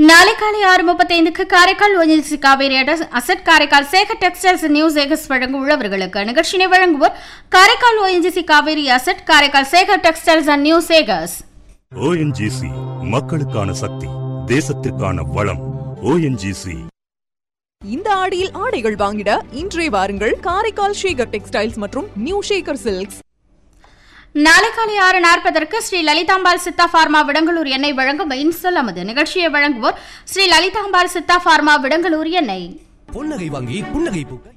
நாளை காலை ஆறு முப்பத்தைந்துக்கு காரைக்கால் ஒஞ்சி காவேரி அட- asset Karaikal Sekar textiles news ஏகஸ் வழங்க உள்ளவர்களுக்கு நிகழ்ச்சியை வழங்குவோர் Karaikal ONGC Cauvery asset Karaikal Sekar textiles and news ஏகஸ் ஓஎன்ஜிசி மக்களுக்கான சக்தி தேசத்திற்கான வளம் ஓஎன்ஜிசி இந்த ஆடியில் ஆடைகள் வாங்கிட இன்றே வாருங்கள் காரைக்கால் ஷேகர் டெக்ஸ்டைல்ஸ் மற்றும் நியூ ஷேகர் சில்க்ஸ் நாளை காலை ஆறு நாற்பதற்கு ஸ்ரீ லலிதாம்பாள் சித்தா பார்மா விடங்களூர் எண்ணெய் வழங்கும் இன்சல் அமது நிகழ்ச்சியை வழங்குவோர் ஸ்ரீ லலிதாம்பாள் சித்தா பார்மா விடங்களூர் எண்ணெய் பொன்னகை வாங்கி புன்னகை பூக்க